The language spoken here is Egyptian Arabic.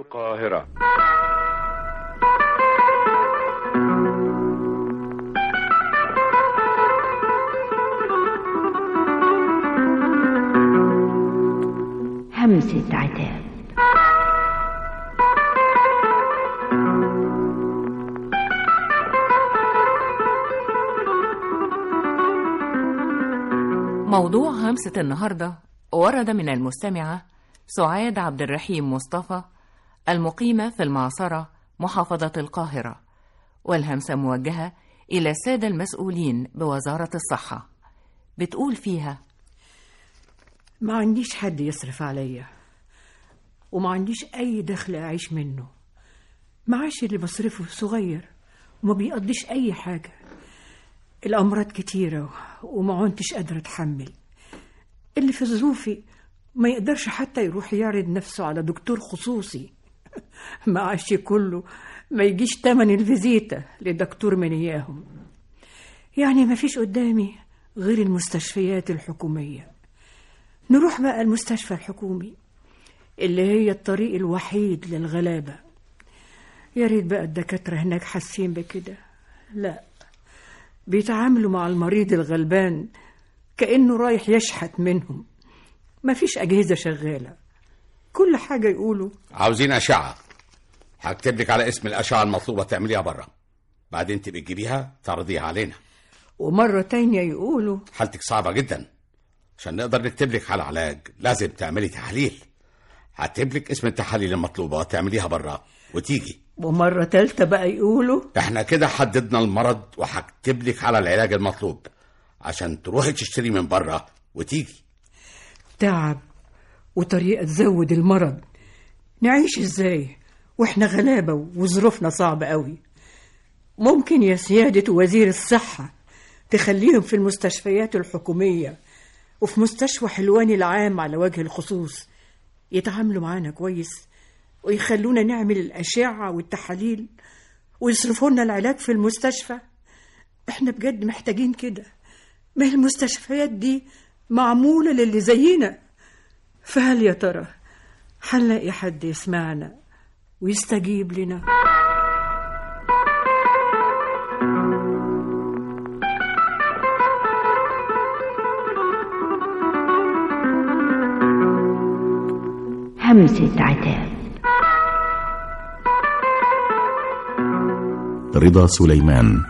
القاهرة همسة عتاب موضوع همسة النهاردة ورد من المستمعة سعاد عبد الرحيم مصطفى المقيمة في المعصرة محافظة القاهرة والهمسة موجهة إلى السادة المسؤولين بوزارة الصحة بتقول فيها ما عنديش حد يصرف عليا وما عنديش أي دخل أعيش منه معاشي اللي بصرفه صغير وما بيقضيش أي حاجة الأمراض كتيرة وما عنتش قادرة أتحمل اللي في ظروفي ما يقدرش حتى يروح يعرض نفسه على دكتور خصوصي معاشي كله ما يجيش تمن الفيزيتا لدكتور من إياهم يعني ما فيش قدامي غير المستشفيات الحكومية نروح بقى المستشفى الحكومي اللي هي الطريق الوحيد للغلابة يا ريت بقى الدكاترة هناك حاسين بكده لا بيتعاملوا مع المريض الغلبان كأنه رايح يشحت منهم مفيش أجهزة شغالة كل حاجة يقولوا عاوزين أشعة هكتب لك على اسم الأشعة المطلوبة تعمليها بره بعدين تبقي تجيبيها تعرضيها علينا ومرة تانية يقولوا حالتك صعبة جدا عشان نقدر نكتب لك على علاج لازم تعملي تحاليل هكتب لك اسم التحاليل المطلوبة تعمليها بره وتيجي ومرة تالتة بقى يقولوا احنا كده حددنا المرض وهكتب لك على العلاج المطلوب عشان تروحي تشتري من بره وتيجي تعب وطريقة تزود المرض نعيش ازاي واحنا غلابة وظروفنا صعبة قوي ممكن يا سيادة وزير الصحة تخليهم في المستشفيات الحكومية وفي مستشفى حلوان العام على وجه الخصوص يتعاملوا معانا كويس ويخلونا نعمل الأشعة والتحاليل ويصرفوا لنا العلاج في المستشفى احنا بجد محتاجين كده ما هي المستشفيات دي معمولة للي زينا فهل يا ترى هنلاقي حد يسمعنا ويستجيب لنا همسة عتاب رضا سليمان